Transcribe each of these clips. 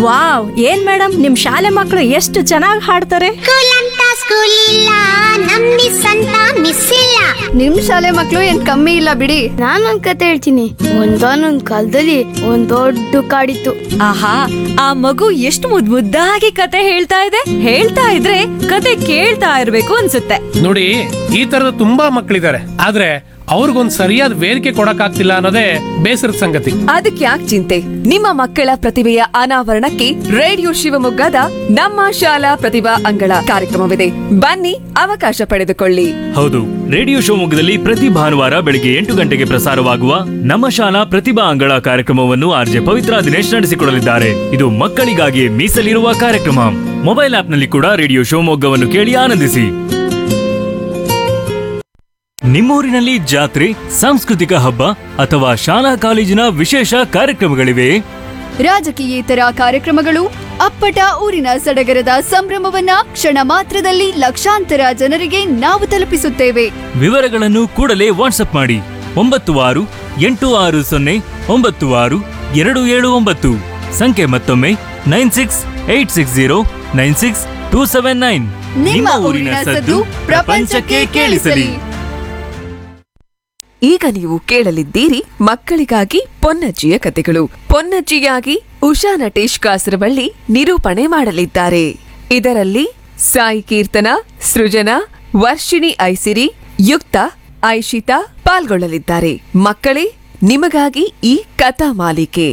wow ಏನ್ madam ನಿಮ್ ಶಾಲೆ ಮಕ್ಕಳು ಎಷ್ಟು ಚೆನ್ನಾಗಿ ಹಾಡ್ತಾರೆ ಸ್ಕೂಲ್ ಅಂತ ಸ್ಕೂಲ್ ಇಲ್ಲ ನಮ್ ಮಿಸ್ ಅಂತ ಮಿಸ್ ಇಲ್ಲ ನಿಮ್ ಶಾಲೆ ಮಕ್ಳು ಏನ್ ಕಮ್ಮಿ ಇಲ್ಲ ಬಿಡಿ ನಾನೊಂದ್ ಕತೆ ಹೇಳ್ತೀನಿ ಒಂದಾನೊಂದ್ ಕಾಲದಲ್ಲಿ ಒಂದ್ ದೊಡ್ಡ ಕಾಡಿತ್ತು ಆಹಾ ಆ ಮಗು ಎಷ್ಟು ಮುದ್ ಮುದ್ದಾಗಿ ಕತೆ ಹೇಳ್ತಾ ಇದೆ ಹೇಳ್ತಾ ಇದ್ರೆ ಕತೆ ಕೇಳ್ತಾ ಇರ್ಬೇಕು ಅನ್ಸುತ್ತೆ ನೋಡಿ ಈ ತರದ ತುಂಬಾ ಮಕ್ಕಳಿದ್ದಾರೆ ಆದ್ರೆ ಅವ್ರಿಗೊಂದ್ ಸರಿಯಾದ ವೇದಿಕೆ ಕೊಡಕ್ಕಾಗ್ತಿಲ್ಲ ಅನ್ನೋದೇ ಬೇಸರದ ಸಂಗತಿ ಅದಕ್ಕೆ ಯಾಕೆ ಚಿಂತೆ ನಿಮ್ಮ ಮಕ್ಕಳ ಪ್ರತಿಭೆಯ ಅನಾವರಣಕ್ಕೆ ರೇಡಿಯೋ ಶಿವಮೊಗ್ಗದ ನಮ್ಮ ಶಾಲಾ ಪ್ರತಿಭಾ ಅಂಗಳ ಕಾರ್ಯಕ್ರಮವಿದೆ ಬನ್ನಿ ಅವಕಾಶ ಪಡೆದುಕೊಳ್ಳಿ ಹೌದು ರೇಡಿಯೋ ಶಿವಮೊಗ್ಗದಲ್ಲಿ ಪ್ರತಿ ಭಾನುವಾರ ಬೆಳಿಗ್ಗೆ ಎಂಟು ಗಂಟೆಗೆ ಪ್ರಸಾರವಾಗುವ ನಮ್ಮ ಶಾಲಾ ಪ್ರತಿಭಾ ಅಂಗಳ ಕಾರ್ಯಕ್ರಮವನ್ನು ಆರ್ಜೆ ಪವಿತ್ರ ದಿನೇಶ್ ನಡೆಸಿಕೊಡಲಿದ್ದಾರೆ ಇದು ಮಕ್ಕಳಿಗಾಗಿ ಮೀಸಲಿರುವ ಕಾರ್ಯಕ್ರಮ ಮೊಬೈಲ್ ಆಪ್ನಲ್ಲಿ ಕೂಡ ರೇಡಿಯೋ ಶಿವಮೊಗ್ಗವನ್ನು ಕೇಳಿ ಆನಂದಿಸಿ ನಿಮ್ಮೂರಿನಲ್ಲಿ ಜಾತ್ರೆ ಸಾಂಸ್ಕೃತಿಕ ಹಬ್ಬ ಅಥವಾ ಶಾಲಾ ಕಾಲೇಜಿನ ವಿಶೇಷ ಕಾರ್ಯಕ್ರಮಗಳಿವೆ ರಾಜಕೀಯೇತರ ಕಾರ್ಯಕ್ರಮಗಳು ಅಪ್ಪಟ ಊರಿನ ಸಡಗರದ ಸಂಭ್ರಮವನ್ನ ಕ್ಷಣ ಮಾತ್ರದಲ್ಲಿ ಲಕ್ಷಾಂತರ ಜನರಿಗೆ ನಾವು ತಲುಪಿಸುತ್ತೇವೆ ವಿವರಗಳನ್ನು ಕೂಡಲೇ ವಾಟ್ಸ್ಆಪ್ ಮಾಡಿ ಒಂಬತ್ತು ಆರು ಎಂಟು ಆರು ಸೊನ್ನೆ ಒಂಬತ್ತು ಆರು ಎರಡು ಏಳು ಒಂಬತ್ತು ಸಂಖ್ಯೆ ಮತ್ತೊಮ್ಮೆ nine six eight six zero nine six two seven nine ನಿಮ್ಮ ಊರಿನ ಸದ್ದು ಪ್ರಪಂಚಕ್ಕೆ ಕೇಳಿಸಲಿ ಈಗ ನೀವು ಕೇಳಲಿದ್ದೀರಿ ಮಕ್ಕಳಿಗಾಗಿ ಪೊನ್ನಜ್ಜಿಯ ಕತೆಗಳು ಪೊನ್ನಜ್ಜಿಯಾಗಿ ಉಷಾ ನಟೇಶ್ ಕಾಸರವಳ್ಳಿ ನಿರೂಪಣೆ ಮಾಡಲಿದ್ದಾರೆ ಇದರಲ್ಲಿ ಸಾಯಿ ಕೀರ್ತನ ಸೃಜನಾ ವರ್ಷಿಣಿ ಐಸಿರಿ ಯುಕ್ತ ಐಶಿತಾ ಪಾಲ್ಗೊಳ್ಳಲಿದ್ದಾರೆ ಮಕ್ಕಳೇ ನಿಮಗಾಗಿ ಈ ಕಥಾ ಮಾಲಿಕೆ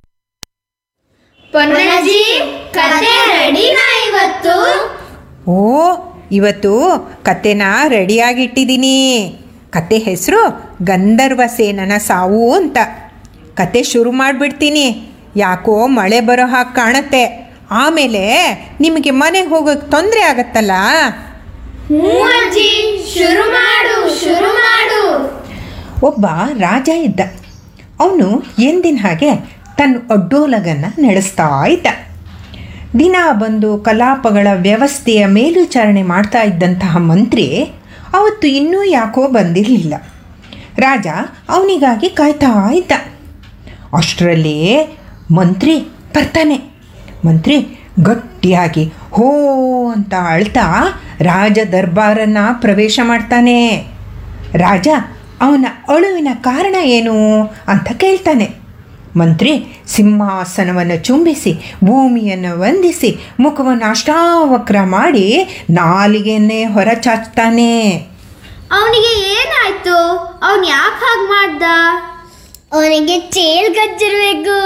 ಕತೆ ರೆಡಿನಾ ಇವತ್ತು ಓ ಇವತ್ತು ಕತೆನ ರೆಡಿಯಾಗಿಟ್ಟಿದ್ದೀನಿ ಕತೆ ಹೆಸರು ಗಂಧರ್ವ ಸೇನನ ಸಾವು ಅಂತ ಕತೆ ಶುರು ಮಾಡಿಬಿಡ್ತೀನಿ ಯಾಕೋ ಮಳೆ ಬರೋ ಹಾಗೆ ಕಾಣತ್ತೆ ಆಮೇಲೆ ನಿಮಗೆ ಮನೆಗೆ ಹೋಗೋಕ್ಕೆ ತೊಂದರೆ ಆಗತ್ತಲ್ಲ ಅಜ್ಜಿ ಶುರು ಮಾಡು ಶುರು ಮಾಡು ಒಬ್ಬ ರಾಜ ಇದ್ದ ಅವನು ಎಂದಿನ ಹಾಗೆ ತನ್ನ ಅಡ್ಡೋಲಗನ್ನು ನಡೆಸ್ತಾ ಇದ್ದ ದಿನ ಬಂದು ಕಲಾಪಗಳ ವ್ಯವಸ್ಥೆಯ ಮೇಲ್ವಿಚಾರಣೆ ಮಾಡ್ತಾ ಇದ್ದಂತಹ ಮಂತ್ರಿ ಅವತ್ತು ಇನ್ನೂ ಯಾಕೋ ಬಂದಿರಲಿಲ್ಲ ರಾಜ ಅವನಿಗಾಗಿ ಕಾಯ್ತಾ ಇದ್ದ ಅಷ್ಟರಲ್ಲಿ ಮಂತ್ರಿ ಬರ್ತಾನೆ ಮಂತ್ರಿ ಗಟ್ಟಿಯಾಗಿ ಹೋ ಅಂತ ಅಳ್ತಾ ರಾಜ ದರ್ಬಾರನ್ನು ಪ್ರವೇಶ ಮಾಡ್ತಾನೆ ರಾಜ ಅವನ ಅಳುವಿನ ಕಾರಣ ಏನು ಅಂತ ಕೇಳ್ತಾನೆ ಮಂತ್ರಿ ಸಿಂಹಾಸನವನ್ನು ಚುಂಬಿಸಿ ಭೂಮಿಯನ್ನು ವಂದಿಸಿ ಮುಖವನ್ನು ಅಷ್ಟಾವಕ್ರ ಮಾಡಿ ನಾಲಿಗೆಯನ್ನೇ ಹೊರಚಾಚ್ತಾನೆ ಅವನಿಗೆ ಏನಾಯ್ತು ಅವನ್ ಯಾಕೆ ಹಾಗೆ ಮಾಡ್ದ ಅವನಿಗೆ ಚೇಲ್ ಗಜ್ಜಿರ್ಬೇಕು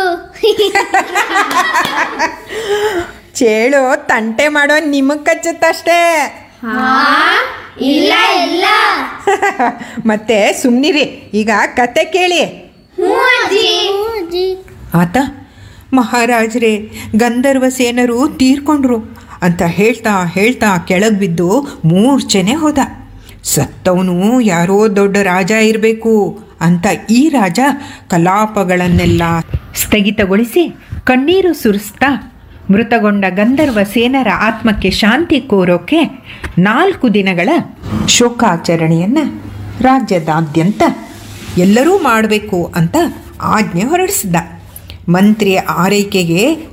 ಚೇಳು ತಂಟೆ ಮಾಡೋ ನಿಮಗೆ ಕಚ್ಚುತ್ತಷ್ಟೇ ಇಲ್ಲ ಇಲ್ಲ ಮತ್ತೆ ಸುಮ್ಮನಿರಿ ಈಗ ಕತೆ ಕೇಳಿ ಅಜ್ಜಿ ಆತ ಮಹಾರಾಜರೇ ಗಂಧರ್ವ ಸೇನರು ತೀರ್ಕೊಂಡ್ರು ಅಂತ ಹೇಳ್ತಾ ಹೇಳ್ತಾ ಕೆಳಗೆ ಬಿದ್ದು ಮೂರ್ಛನೆ ಹೋದ ಸತ್ತವನು ಯಾರೋ ದೊಡ್ಡ ರಾಜ ಇರಬೇಕು ಅಂತ ಈ ರಾಜ ಕಲಾಪಗಳನ್ನೆಲ್ಲ ಸ್ಥಗಿತಗೊಳಿಸಿ ಕಣ್ಣೀರು ಸುರಿಸ್ತಾ ಮೃತಗೊಂಡ ಗಂಧರ್ವ ಸೇನರ ಆತ್ಮಕ್ಕೆ ಶಾಂತಿ ಕೋರೋಕೆ ನಾಲ್ಕು ದಿನಗಳ ಶೋಕಾಚರಣೆಯನ್ನು ರಾಜ್ಯದಾದ್ಯಂತ ಎಲ್ಲರೂ ಮಾಡಬೇಕು ಅಂತ ಆಜ್ಞೆ ಹೊರಡಿಸಿದ ಮಂತ್ರಿಯ ಆರೈಕೆಗೆ